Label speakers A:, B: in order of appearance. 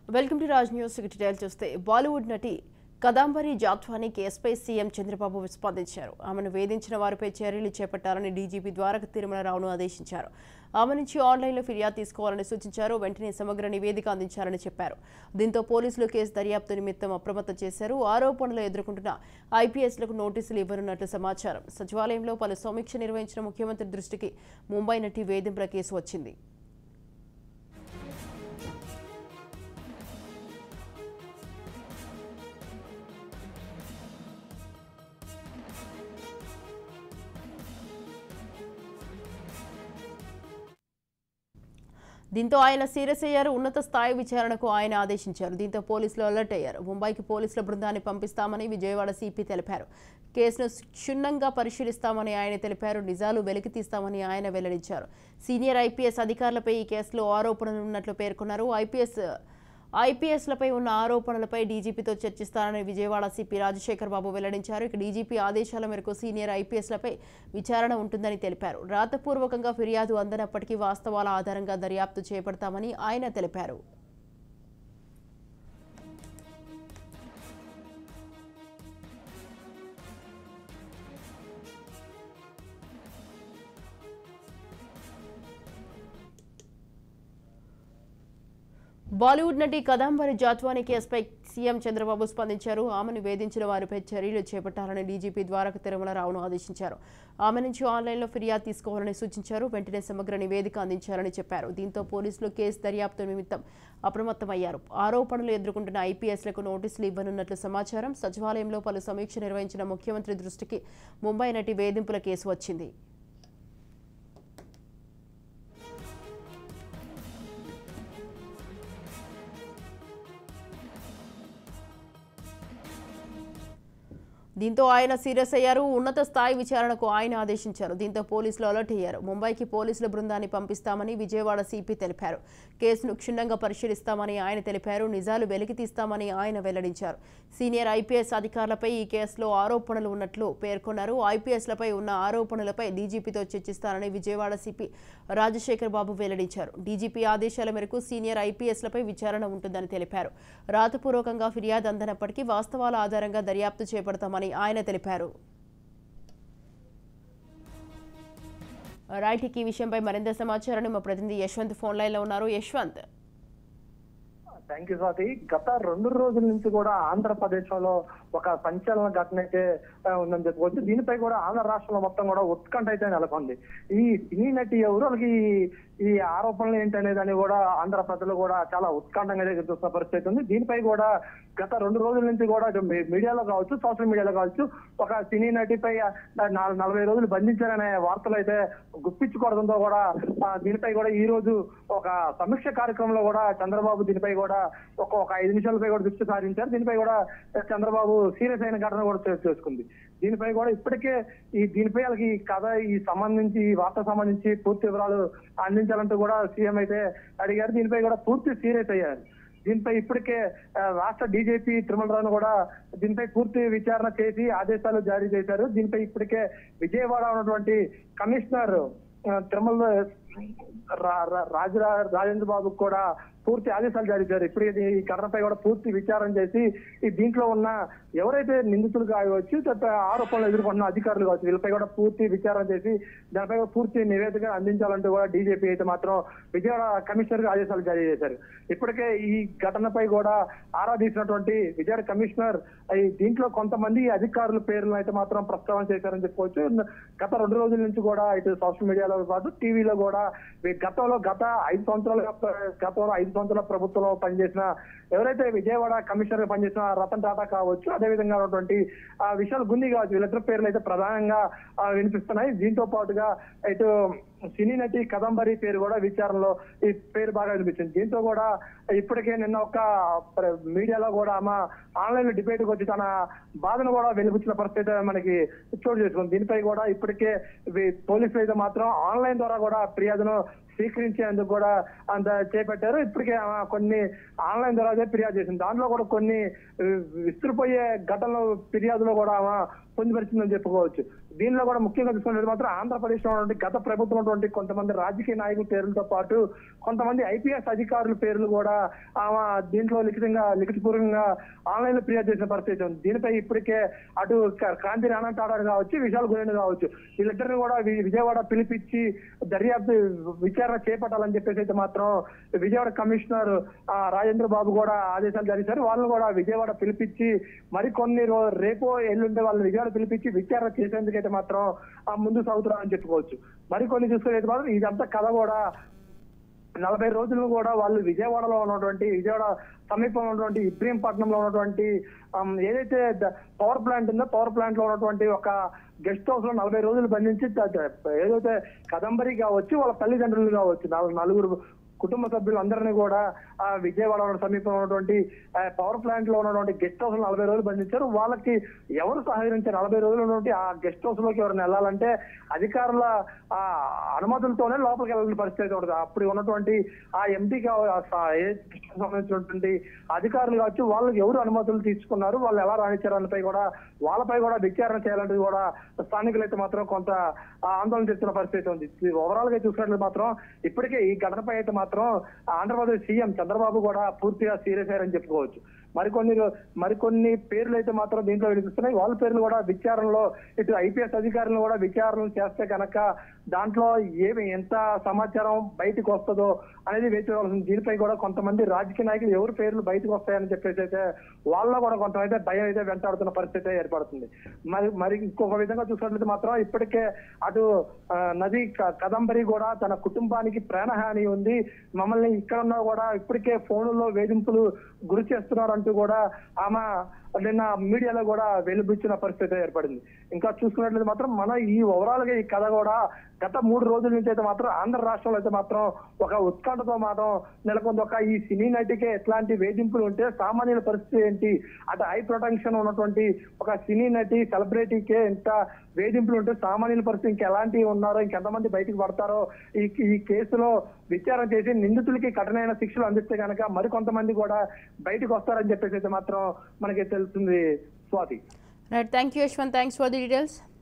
A: welcome to Raj news detail చూస్తే Bollywood నటి కదాంబరి జాత్వాని కేసుపై సీఎం చంద్రబాబు స్పందించారు ఆమెను వేధించిన వారిపై చర్యలు చేపట్టాలని డీజీపీ ద్వారక తిరుమలరావును ఆదేశించారు ఆమె నుంచి ఆన్లైన్లో ఫిర్యాదు తీసుకోవాలని సూచించారు వెంటనే సమగ్ర నివేదిక అందించాలని చెప్పారు దీంతో పోలీసులు కేసు దర్యాప్తు నిమిత్తం అప్రమత్తం చేశారు ఆరోపణలు ఎదుర్కొంటున్న ఐపీఎస్లకు నోటీసులు ఇవ్వనున్నట్లు సమాచారం సచివాలయంలో పలు సమీక్ష నిర్వహించిన ముఖ్యమంత్రి దృష్టికి ముంబై నటి వేధింపుల కేసు వచ్చింది దీంతో ఆయన సీరియస్ అయ్యారు ఉన్నత స్థాయి విచారణకు ఆయన ఆదేశించారు దీంతో పోలీసులు అలర్ట్ అయ్యారు ముంబైకి పోలీసుల బృందాన్ని పంపిస్తామని విజయవాడ సిపి తెలిపారు కేసును క్షుణ్ణంగా పరిశీలిస్తామని ఆయన తెలిపారు నిజాలు వెలికి తీస్తామని ఆయన వెల్లడించారు సీనియర్ ఐపీఎస్ అధికారులపై ఈ కేసులో ఆరోపణలు ఉన్నట్లు పేర్కొన్నారు ఐపీఎస్ ఐపీఎస్లపై ఉన్న ఆరోపణలపై డీజీపీతో చర్చిస్తారని విజయవాడ సిపి రాజశేఖర్ బాబు వెల్లడించారు ఇక డీజీపీ ఆదేశాల మేరకు సీనియర్ ఐపీఎస్లపై విచారణ ఉంటుందని తెలిపారు రాతపూర్వకంగా ఫిర్యాదు అందనప్పటికీ వాస్తవాల ఆధారంగా దర్యాప్తు చేపడతామని ఆయన తెలిపారు బాలీవుడ్ నటి కదాంబరి జాత్వాని కేసుపై సీఎం చంద్రబాబు స్పందించారు ఆమెను వేధించిన వారిపై చర్యలు చేపట్టాలని డీజీపీ ద్వారక తిరుమలరావును ఆదేశించారు ఆమె నుంచి ఆన్లైన్లో ఫిర్యాదు తీసుకోవాలని సూచించారు వెంటనే సమగ్ర నివేదిక అందించాలని చెప్పారు దీంతో పోలీసులు కేసు దర్యాప్తు నిమిత్తం అప్రమత్తమయ్యారు ఆరోపణలు ఎదుర్కొంటున్న ఐపీఎస్లకు నోటీసులు ఇవ్వనున్నట్లు సమాచారం సచివాలయంలో పలు సమీక్ష నిర్వహించిన ముఖ్యమంత్రి దృష్టికి ముంబై నటి వేధింపుల కేసు వచ్చింది దీంతో ఆయన సీరియస్ అయ్యారు ఉన్నత స్థాయి విచారణకు ఆయన ఆదేశించారు దీంతో పోలీసులు అలర్ట్ అయ్యారు ముంబైకి పోలీసుల బృందాన్ని పంపిస్తామని విజయవాడ సిపి తెలిపారు కేసును క్షుణ్ణంగా పరిశీలిస్తామని ఆయన తెలిపారు నిజాలు వెలికి తీస్తామని ఆయన వెల్లడించారు సీనియర్ ఐపీఎస్ అధికారులపై ఈ కేసులో ఆరోపణలు ఉన్నట్లు పేర్కొన్నారు ఐపీఎస్లపై ఉన్న ఆరోపణలపై డీజీపీతో చర్చిస్తారని విజయవాడ సిపి రాజశేఖర్ బాబు వెల్లడించారు డీజీపీ ఆదేశాల మేరకు సీనియర్ ఐపీఎస్లపై విచారణ ఉంటుందని తెలిపారు రాతపూర్వకంగా ఫిర్యాదు అందనప్పటికీ వాస్తవాల ఆధారంగా దర్యాప్తు చేపడతామని ఆయన తెలిపారు రైట్ ఇక ఈ విషయంపై మరింత సమాచారాన్ని మా ప్రతినిధి యశ్వంత్ ఫోన్ లైన్లో ఉన్నారు యశ్వంత్
B: థ్యాంక్ యూ స్వాతి గత రెండు రోజుల నుంచి కూడా ఆంధ్రప్రదేశ్ లో ఒక సంచలన ఘటన అయితే ఆ, ఉందని చెప్పుకోవచ్చు దీనిపై కూడా ఆంధ్ర రాష్ట్రంలో మొత్తం కూడా ఉత్కంఠ అయితే నెలకొంది ఈ సినీ నటి ఎవరు వాళ్ళకి ఈ- ఈ ఆరోపణలు ఏంటనే దాన్ని కూడా ఆంధ్ర ప్రజలు కూడా చాలా ఉత్కంఠంగా అయితే చూస్తున్న పరిస్థితి ఉంది దీనిపై కూడా గత రెండు రోజుల నుంచి కూడా ఇటు మీ- మీడియాలో కావచ్చు సోషల్ మీడియాలో కావచ్చు ఒక సినీ నటిపై ఆ, నాల్- నలభై రోజులు బంధించారనే వార్తలు అయితే గుప్పించుకోవడంతో కూడా ఆ, దీనిపై కూడా ఈ రోజు ఒక సమీక్ష కార్యక్రమంలో కూడా చంద్రబాబు దీనిపై కూడా ఒక ఒక ఐదు నిమిషాలపై కూడా దృష్టి సారించారు దీనిపై కూడా చంద్రబాబు సీరియస్ అయిన ఘటన కూడా చే- చేసుకుంది దీనిపై కూడా ఇప్పటికే ఈ దీనిపై వాళ్ళకి ఈ కథ ఈ సంబంధించి ఈ వార్త సంబంధించి పూర్తి వివరాలు అందించాలంటూ కూడా సీఎం అయితే అడిగారు దీనిపై కూడా పూర్తి సీరియస్ అయ్యారు దీనిపై ఇప్పటికే ఆ, రాష్ట్ర డీజీపీ తిరుమలరావును కూడా దీనిపై పూర్తి విచారణ చేసి ఆదేశాలు జారీ చేశారు దీనిపై ఇప్పటికే విజయవాడ ఉన్నటువంటి కమిషనర్ ఆ, తిరుమల రా- రా- రాజరా రాజేంద్ర బాబు కూడా పూర్తి ఆదేశాలు జారీ చేశారు ఇప్పుడు ఇది ఈ ఘటనపై కూడా పూర్తి విచారణ చేసి ఈ దీంట్లో ఉన్న ఎవరైతే నిందితులు కావచ్చు తర్వాత ఆరోపణలు ఎదుర్కొన్న అధికారులు కావచ్చు వీళ్ళపై కూడా పూర్తి విచారణ చేసి దానిపై కూడా పూర్తి నివేదిక అందించాలంటూ కూడా డీజీపీ అయితే మాత్రం విజయవాడ కమిషనర్ కి ఆదేశాలు జారీ చేశారు ఇప్పటికే ఈ ఘటనపై కూడా ఆరా తీసినటువంటి విజయవాడ కమిషనర్ ఈ దీంట్లో కొంతమంది అధికారుల పేర్లను అయితే మాత్రం ప్రస్తావన చేశారని చెప్పుకోవచ్చు గత రెండు రోజుల నుంచి కూడా ఇటు సోషల్ మీడియాలో పాటు టీవీలో కూడా ఈ గతంలో గత ఐదు సంవత్సరాలుగా ప్ర- గతంలో ఐదు సంవత్సరాల ప్రభుత్వంలో పనిచేసిన ఎవరైతే విజయవాడ కమిషనర్ గా పనిచేసిన రతన్ టాటా కావచ్చు అదే విధంగా ఉన్నటువంటి ఆ విశాల్ గుంది కావచ్చు వీళ్ళిద్దరు పేర్లు అయితే ప్రధానంగా ఆ, వినిపిస్తున్నాయి దీంతో పాటుగా ఇటు సినీ నటి కదంబరి పేరు కూడా విచారణలో ఈ పేరు బాగా వినిపించింది దీంతో కూడా ఇప్పటికే నిన్న ఒక ప్ర- మీడియాలో కూడా ఆమె ఆన్లైన్ లో డిబేట్ కి వచ్చి తన బాధను కూడా వెలిపించిన పరిస్థితి మనకి చోటు చేసుకుంది దీనిపై కూడా ఇప్పటికే వి- పోలీసులు అయితే మాత్రం ఆన్లైన్ ద్వారా కూడా ఫిర్యాదును స్వీకరించేందుకు కూడా అంత చేపట్టారు ఇప్పటికే ఆమె కొన్ని ఆన్లైన్ ద్వారా అదే ఫిర్యాదు చేసింది దాంట్లో కూడా కొన్ని వి- విస్తుపోయే ఘటనలు ఫిర్యాదులో కూడా ఆమె పొందుపరిచిందని చెప్పుకోవచ్చు దీనిలో కూడా ముఖ్యంగా చూసుకున్నట్టు మాత్రం ఆంధ్రప్రదేశ్ లో ఉన్నటువంటి గత ప్రభుత్వం ఉన్నటువంటి కొంతమంది రాజకీయ నాయకుల పేర్లతో పాటు కొంతమంది ఐపీఎస్ అధికారుల పేర్లు కూడా ఆమె దీంట్లో లిఖితంగా లిఖితపూర్వకంగా ఆన్లైన్ లో ఫిర్యాదు చేసిన పరిస్థితి ఉంది దీనిపై ఇప్పటికే అటు క- క్రాంతి రానంటాడారు కావచ్చు విశాల్ గోయన్ కావచ్చు వీళ్ళిద్దరిని కూడా వి- విజయవాడ పిలిపించి దర్యాప్తు విచారణ చేపట్టాలని చెప్పేసి అయితే మాత్రం విజయవాడ కమిషనర్ ఆ, రాజేంద్ర బాబు కూడా ఆదేశాలు జారీ చేశారు వాళ్ళని కూడా విజయవాడ పిలిపించి మరికొన్ని రో రేపో ఎల్లుండే వాళ్ళని విజయవాడ పిలిపించి విచారణ చేసేందుకైతే మాత్రం ఆ, ముందు సాగుతున్నారని చెప్పుకోవచ్చు మరికొన్ని చూసుకునేది మాత్రం ఇదంతా కథ కూడా నలభై రోజులు కూడా వాళ్ళు విజయవాడలో ఉన్నటువంటి విజయవాడ సమీపంలో ఉన్నటువంటి ఇబ్రహీంపట్నంలో ఉన్నటువంటి ఆమ్, ఏదైతే ద- పవర్ ప్లాంట్ ఉందో పవర్ ప్లాంట్ లో ఉన్నటువంటి ఒక గెస్ట్ హౌస్ లో నలభై రోజులు బంధించి ద- ద- ఏదైతే కదంబరి కావచ్చు వాళ్ళ తల్లిదండ్రులు కావచ్చు నాలుగు నలుగురు కుటుంబ సభ్యులందరినీ కూడా ఆ విజయవాడ సమీపంలో ఉన్నటువంటి ఆ, పవర్ ప్లాంట్ లో ఉన్నటువంటి గెస్ట్ హౌస్ లో నలభై రోజులు బంధించారు వాళ్ళకి ఎవరు సహకరించారు నలభై రోజులు ఉన్నటువంటి ఆ గెస్ట్ హౌస్ లోకి ఎవరైనా వెళ్ళాలంటే అధికారుల ఆ అనుమతులతోనే లోపలికి వెళ్ళాలని పరిస్థితి ఉంటుంది అప్పుడు ఉన్నటువంటి ఆ ఎంపీ సంబంధించినటువంటి అధికారులు కావచ్చు వాళ్ళకి ఎవరు అనుమతులు తీసుకున్నారు వాళ్ళు ఎలా రాణించారు అన్నపై కూడా వాళ్ళపై కూడా విచారణ చేయాలంటే కూడా స్థానికులు అయితే మాత్రం కొంత ఆ, ఆందోళన చేస్తున్న పరిస్థితి ఉంది ఓవరాల్ గా చూసినట్లు మాత్రం ఇప్పటికే ఈ ఘటనపై అయితే మాత్రం ఆంధ్రప్రదేశ్ సీఎం చంద్రబాబు కూడా పూర్తిగా సీరియస్ అయ్యారని చెప్పుకోవచ్చు మరికొన్ని మరికొన్ని పేర్లు అయితే మాత్రం దీంట్లో వినిపిస్తున్నాయి వాళ్ళ పేర్లు కూడా విచారణలో ఇటు ఐపీఎస్ అధికారులను కూడా విచారణ చేస్తే కనుక దాంట్లో ఏమి ఎంత సమాచారం బయటకు వస్తుందో అనేది వేచి చూడాల్సింది దీనిపై కూడా కొంతమంది రాజకీయ నాయకులు ఎవరి పేర్లు బయటకు వస్తాయని చెప్పేసి అయితే వాళ్ళలో కూడా కొంతమైతే భయం అయితే వెంటాడుతున్న పరిస్థితి అయితే ఏర్పడుతుంది మరి మరి ఇంకొక విధంగా చూసినట్లయితే మాత్రం ఇప్పటికే అటు ఆ, నది క- కదంబరి కూడా తన కుటుంబానికి ప్రాణహాని ఉంది మమ్మల్ని ఇక్కడ ఉన్నా కూడా ఇప్పటికే ఫోన్లలో వేధింపులు గురి చేస్తున్నారు అంటూ కూడా ఆమె నిన్న మీడియాలో కూడా వెలుబుచ్చిన పరిస్థితి ఏర్పడింది ఇంకా చూసుకున్నట్లయితే మాత్రం మన ఈ ఓవరాల్ గా ఈ కథ కూడా గత మూడు రోజుల నుంచి అయితే మాత్రం ఆంధ్ర రాష్ట్రంలో అయితే మాత్రం ఒక ఉత్కంఠతో మాత్రం నెలకొంది ఒక ఈ సినీ నటికే ఎట్లాంటి వేధింపులు ఉంటే సామాన్యుల పరిస్థితి ఏంటి అటు హై ప్రొటెక్షన్ ఉన్నటువంటి ఒక సినీ నటి సెలబ్రిటీకే ఎంత వేధింపులు ఉంటే సామాన్యుల పరిస్థితి ఇంకెలాంటివి ఉన్నారో ఇంకెంతమంది బయటకు పడతారో ఈ ఈ కేసులో విచారణ చేసి నిందితులకి కఠినమైన శిక్షలు అందిస్తే కనుక మరికొంతమంది కూడా బయటకు వస్తారని చెప్పేసి అయితే మాత్రం మనకి తెలుస్తుంది Swathi
A: right thank you Yashwant thanks for the details